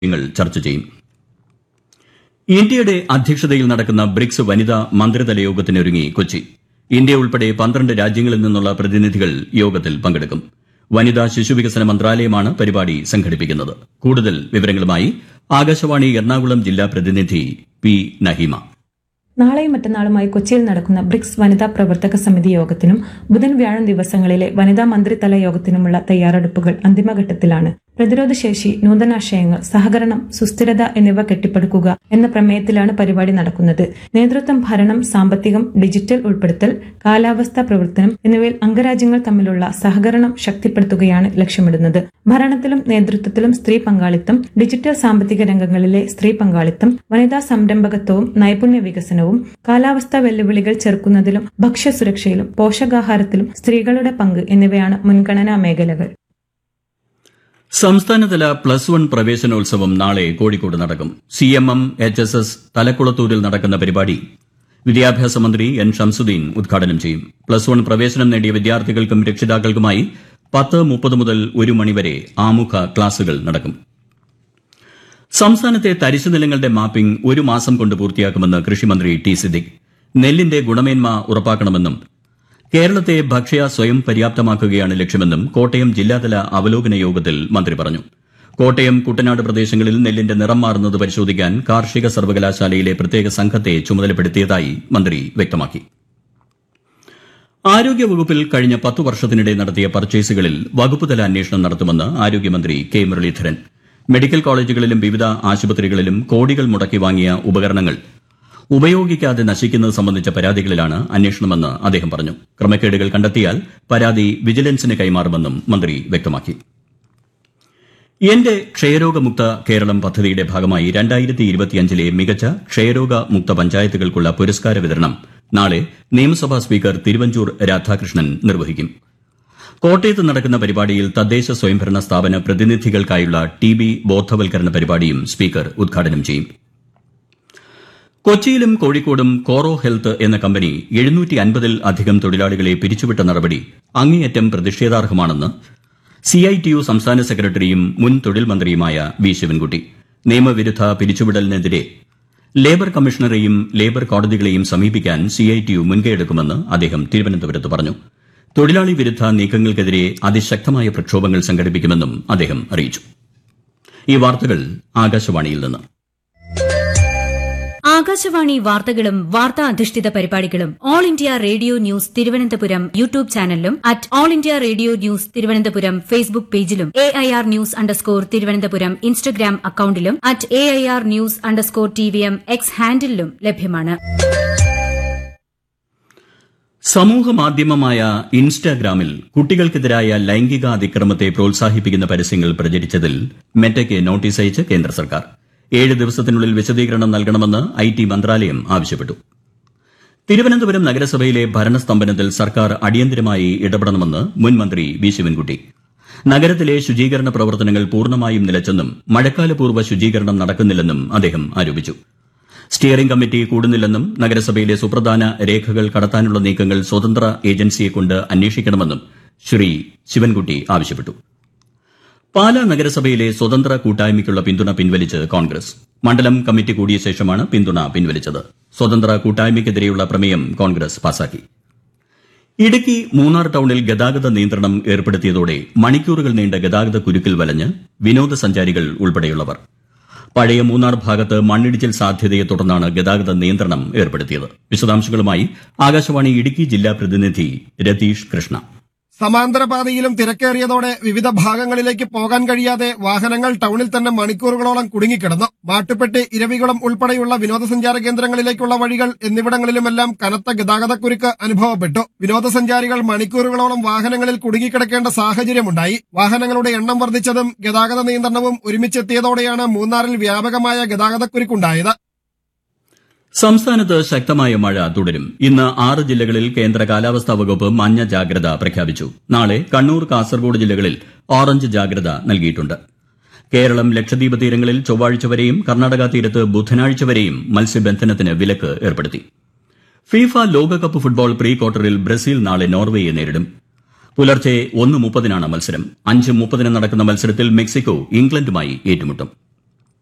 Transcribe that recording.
കാര്യങ്ങൾ ചർച്ച ചെയ്യും ഇന്ത്യയുടെ അധ്യക്ഷതയിൽ നടക്കുന്ന ബ്രിക്സ് വനിതാ മന്ത്രിതല യോഗത്തിനൊരുങ്ങി കൊച്ചി ഇന്ത്യ ഉൾപ്പെടെ പന്ത്രണ്ട് രാജ്യങ്ങളിൽ നിന്നുള്ള പ്രതിനിധികൾ യോഗത്തിൽ പങ്കെടുക്കും വനിതാ ശിശുവികസന മന്ത്രാലയമാണ് പരിപാടി സംഘടിപ്പിക്കുന്നത് കൂടുതൽ വിവരങ്ങളുമായി ആകാശവാണി എറണാകുളം ജില്ലാ പ്രതിനിധി പി നഹീമ നാളെയും മറ്റന്നാളുമായി കൊച്ചിയിൽ നടക്കുന്ന ബ്രിക്സ് വനിതാ പ്രവർത്തക സമിതി യോഗത്തിനും ബുധൻ വ്യാഴം ദിവസങ്ങളിലെ വനിതാ മന്ത്രിതല യോഗത്തിനുമുള്ള തയ്യാറെടുപ്പുകൾ അന്തിമഘട്ടത്തിലാണ് പ്രതിരോധശേഷി നൂതനാശയങ്ങൾ സഹകരണം സുസ്ഥിരത എന്നിവ കെട്ടിപ്പടുക്കുക എന്ന പ്രമേയത്തിലാണ് പരിപാടി നടക്കുന്നത് നേതൃത്വം ഭരണം സാമ്പത്തികം ഡിജിറ്റൽ ഉൾപ്പെടുത്തൽ കാലാവസ്ഥാ പ്രവർത്തനം എന്നിവയിൽ അംഗരാജ്യങ്ങൾ തമ്മിലുള്ള സഹകരണം ശക്തിപ്പെടുത്തുകയാണ് ലക്ഷ്യമിടുന്നത് ഭരണത്തിലും നേതൃത്വത്തിലും സ്ത്രീ പങ്കാളിത്തം ഡിജിറ്റൽ സാമ്പത്തിക രംഗങ്ങളിലെ സ്ത്രീ പങ്കാളിത്തം വനിതാ സംരംഭകത്വവും നൈപുണ്യ വികസനവും കാലാവസ്ഥാ വെല്ലുവിളികൾ ചെറുക്കുന്നതിലും ഭക്ഷ്യസുരക്ഷയിലും പോഷകാഹാരത്തിലും സ്ത്രീകളുടെ പങ്ക് എന്നിവയാണ് മുൻഗണനാ മേഖലകൾ സംസ്ഥാനതല പ്ലസ് വൺ പ്രവേശനോത്സവം നാളെ കോഴിക്കോട് നടക്കും C M M H S S തലക്കുളത്തൂരിൽ നടക്കുന്ന പരിപാടി വിദ്യാഭ്യാസ മന്ത്രി എൻ ഷംസുദ്ദീൻ ഉദ്ഘാടനം ചെയ്യും പ്ലസ് വൺ പ്രവേശനം നേടിയ വിദ്യാർത്ഥികൾക്കും രക്ഷിതാക്കൾക്കുമായി പത്ത് മുപ്പത് മുതൽ ഒരു മണിവരെ ആമുഖ ക്ലാസുകൾ നടക്കും സംസ്ഥാനത്തെ തരിശു നിലങ്ങളുടെ മാപ്പിംഗ് ഒരു മാസം കൊണ്ട് പൂർത്തിയാക്കുമെന്ന് കൃഷിമന്ത്രി ടി സിദ്ദിഖ് നെല്ലിന്റെ ഗുണമേന്മ ഉറപ്പാക്കണമെന്നും കേരളത്തെ ഭക്ഷ്യ സ്വയം പര്യാപ്തമാക്കുകയാണ് ലക്ഷ്യമെന്നും കോട്ടയം ജില്ലാതല അവലോകന യോഗത്തിൽ മന്ത്രി പറഞ്ഞു കോട്ടയം കുട്ടനാട് പ്രദേശങ്ങളിൽ നെല്ലിന്റെ നിറം മാറുന്നത് പരിശോധിക്കാൻ കാർഷിക സർവകലാശാലയിലെ പ്രത്യേക സംഘത്തെ ചുമതലപ്പെടുത്തിയതായി മന്ത്രി വ്യക്തമാക്കി ആരോഗ്യവകുപ്പിൽ കഴിഞ്ഞ പത്തു വർഷത്തിനിടെ നടത്തിയ പർച്ചേസുകളിൽ വകുപ്പുതല അന്വേഷണം നടത്തുമെന്ന് ആരോഗ്യമന്ത്രി കെ മുരളീധരൻ മെഡിക്കൽ കോളേജുകളിലും വിവിധ ആശുപത്രികളിലും കോടികൾ മുടക്കി വാങ്ങിയ ഉപകരണങ്ങൾ ഉപയോഗിക്കാതെ നശിക്കുന്നത് സംബന്ധിച്ച പരാതികളിലാണ് അന്വേഷണമെന്ന് അദ്ദേഹം പറഞ്ഞു ക്രമക്കേടുകൾ കണ്ടെത്തിയാൽ പരാതി വിജിലൻസിന് കൈമാറുമെന്നും മന്ത്രി വ്യക്തമാക്കി എന്റെ ക്ഷയരോഗമുക്ത കേരളം പദ്ധതിയുടെ ഭാഗമായി രണ്ടായിരത്തി ഇരുപത്തിയഞ്ചിലെ മികച്ച ക്ഷയരോഗ മുക്ത പഞ്ചായത്തുകൾക്കുള്ള പുരസ്കാര വിതരണം നാളെ നിയമസഭാ സ്പീക്കർ തിരുവഞ്ചൂർ രാധാകൃഷ്ണൻ നിർവഹിക്കും കോട്ടയത്ത് നടക്കുന്ന പരിപാടിയിൽ തദ്ദേശ സ്വയംഭരണ സ്ഥാപന പ്രതിനിധികൾക്കായുള്ള ടി ബി ബോധവൽക്കരണ പരിപാടിയും സ്പീക്കർ ഉദ്ഘാടനം ചെയ്യും കൊച്ചിയിലും കോഴിക്കോടും കോറോ ഹെൽത്ത് എന്ന കമ്പനി എഴുന്നൂറ്റി അൻപതിൽ അധികം തൊഴിലാളികളെ പിരിച്ചുവിട്ട നടപടി അങ്ങേയറ്റം പ്രതിഷേധാർഹമാണെന്ന് സിഐടിയു സംസ്ഥാന സെക്രട്ടറിയും മുൻ തൊഴിൽ മന്ത്രിയുമായ വി ശിവൻകുട്ടി നിയമവിരുദ്ധ പിരിച്ചുവിടലിനെതിരെ ലേബർ കമ്മീഷണറെയും ലേബർ കോടതികളെയും സമീപിക്കാൻ സിഐടിയു മുൻകൈയെടുക്കുമെന്ന് അദ്ദേഹം തിരുവനന്തപുരത്ത് പറഞ്ഞു തൊഴിലാളി വിരുദ്ധ നീക്കങ്ങൾക്കെതിരെ അതിശക്തമായ പ്രക്ഷോഭങ്ങൾ സംഘടിപ്പിക്കുമെന്നും അദ്ദേഹം അറിയിച്ചു ഈ വാർത്തകൾ ആകാശവാണിയിൽ നിന്ന് ആകാശവാണി വാർത്തകളും വാർത്താ അധിഷ്ഠിത പരിപാടികളും All India Radio news Thiruvananthapuram YouTube ചാനലിലും at All India Radio news Thiruvananthapuram Facebook പേജിലും A I R news underscore Thiruvananthapuram Instagram അക്കൌണ്ടിലും at A I R news underscore T V M X ഹാൻഡിലും ലഭ്യമാണ് സമൂഹ മാധ്യമമായ ഇൻസ്റ്റാഗ്രാമിൽ കുട്ടികൾക്കെതിരായ ലൈംഗിക അതിക്രമത്തെ പ്രോത്സാഹിപ്പിക്കുന്ന പരസ്യങ്ങൾ പ്രചരിച്ചതിൽ മെറ്റയ്ക്ക് നോട്ടീസ് അയച്ച് കേന്ദ്ര സർക്കാർ ഏഴ് ദിവസത്തിനുള്ളിൽ വിശദീകരണം നൽകണമെന്ന് ഐ ടി മന്ത്രാലയം ആവശ്യപ്പെട്ടു തിരുവനന്തപുരം നഗരസഭയിലെ ഭരണസ്തംഭനത്തിൽ സർക്കാർ അടിയന്തരമായി ഇടപെടണമെന്ന് മുൻ മന്ത്രി വി ശിവൻകുട്ടി നഗരത്തിലെ ശുചീകരണ പ്രവർത്തനങ്ങൾ പൂർണ്ണമായും നിലച്ചെന്നും മഴക്കാലപൂർവ്വ ശുചീകരണം നടക്കുന്നില്ലെന്നും അദ്ദേഹം ആരോപിച്ചു സ്റ്റിയറിംഗ് കമ്മിറ്റി കൂടുന്നില്ലെന്നും നഗരസഭയിലെ സുപ്രധാന രേഖകൾ കടത്താനുള്ള നീക്കങ്ങൾ സ്വതന്ത്ര ഏജൻസിയെക്കൊണ്ട് അന്വേഷിക്കണമെന്നും ശ്രീ ശിവൻകുട്ടി ആവശ്യപ്പെട്ടു പാലാ നഗരസഭയിലെ സ്വതന്ത്ര കൂട്ടായ്മയ്ക്കുള്ള പിന്തുണ പിൻവലിച്ച് കോൺഗ്രസ് മണ്ഡലം കമ്മിറ്റി കൂടിയ ശേഷമാണ് പിന്തുണ പിൻവലിച്ചത് സ്വതന്ത്ര കൂട്ടായ്മയ്ക്കെതിരെയുള്ള പ്രമേയം കോൺഗ്രസ് പാസാക്കി ഇടുക്കി മൂന്നാർ ടൌണിൽ ഗതാഗത നിയന്ത്രണം ഏർപ്പെടുത്തിയതോടെ മണിക്കൂറുകൾ നീണ്ട ഗതാഗത കുരുക്കിൽ വലഞ്ഞ് വിനോദസഞ്ചാരികൾ ഉൾപ്പെടെയുള്ളവർ പഴയ മൂന്നാർ ഭാഗത്ത് മണ്ണിടിച്ചിൽ സാധ്യതയെ തുടർന്നാണ് ഗതാഗത നിയന്ത്രണം ഏർപ്പെടുത്തിയത് വിശദാംശങ്ങളുമായി ആകാശവാണി ഇടുക്കി ജില്ലാ പ്രതിനിധി രതീഷ് കൃഷ്ണ സമാന്തര പാതയിലും തിരക്കേറിയതോടെ വിവിധ ഭാഗങ്ങളിലേക്ക് പോകാൻ കഴിയാതെ വാഹനങ്ങൾ ടൗണിൽ തന്നെ മണിക്കൂറുകളോളം കുടുങ്ങിക്കിടന്നു മാട്ടുപ്പെട്ടി ഇരവികുളം ഉൾപ്പെടെയുള്ള വിനോദസഞ്ചാര കേന്ദ്രങ്ങളിലേക്കുള്ള വഴികൾ എന്നിവിടങ്ങളിലുമെല്ലാം കനത്ത ഗതാഗതക്കുരുക്ക് അനുഭവപ്പെട്ടു വിനോദസഞ്ചാരികൾ മണിക്കൂറുകളോളം വാഹനങ്ങളിൽ കുടുങ്ങിക്കിടക്കേണ്ട സാഹചര്യമുണ്ടായി വാഹനങ്ങളുടെ എണ്ണം വർദ്ധിച്ചതും ഗതാഗത നിയന്ത്രണവും ഒരുമിച്ചെത്തിയതോടെയാണ് മൂന്നാറിൽ വ്യാപകമായ ഗതാഗതക്കുരുക്കുണ്ടായത് സംസ്ഥാനത്ത് ശക്തമായ മഴ തുടരും ഇന്ന് ആറ് ജില്ലകളിൽ കേന്ദ്ര കാലാവസ്ഥാ വകുപ്പ് മഞ്ഞ ജാഗ്രത പ്രഖ്യാപിച്ചു നാളെ കണ്ണൂർ കാസർഗോഡ് ജില്ലകളിൽ ഓറഞ്ച് ജാഗ്രത നൽകിയിട്ടുണ്ട് കേരളം ലക്ഷദ്വീപ് തീരങ്ങളിൽ ചൊവ്വാഴ്ച വരെയും കർണാടക തീരത്ത് ബുധനാഴ്ച വരെയും മത്സ്യബന്ധനത്തിന് വിലക്ക് ഏർപ്പെടുത്തി ഫിഫ ലോകകപ്പ് ഫുട്ബോൾ പ്രീ ക്വാർട്ടറിൽ ബ്രസീൽ നാളെ നോർവേയെ നേരിടും പുലർച്ചെ ഒന്ന് മുപ്പതിനാണ് മത്സരം അഞ്ച് മുപ്പതിന് നടക്കുന്ന മത്സരത്തിൽ മെക്സിക്കോ ഇംഗ്ലണ്ടുമായി ഏറ്റുമുട്ടും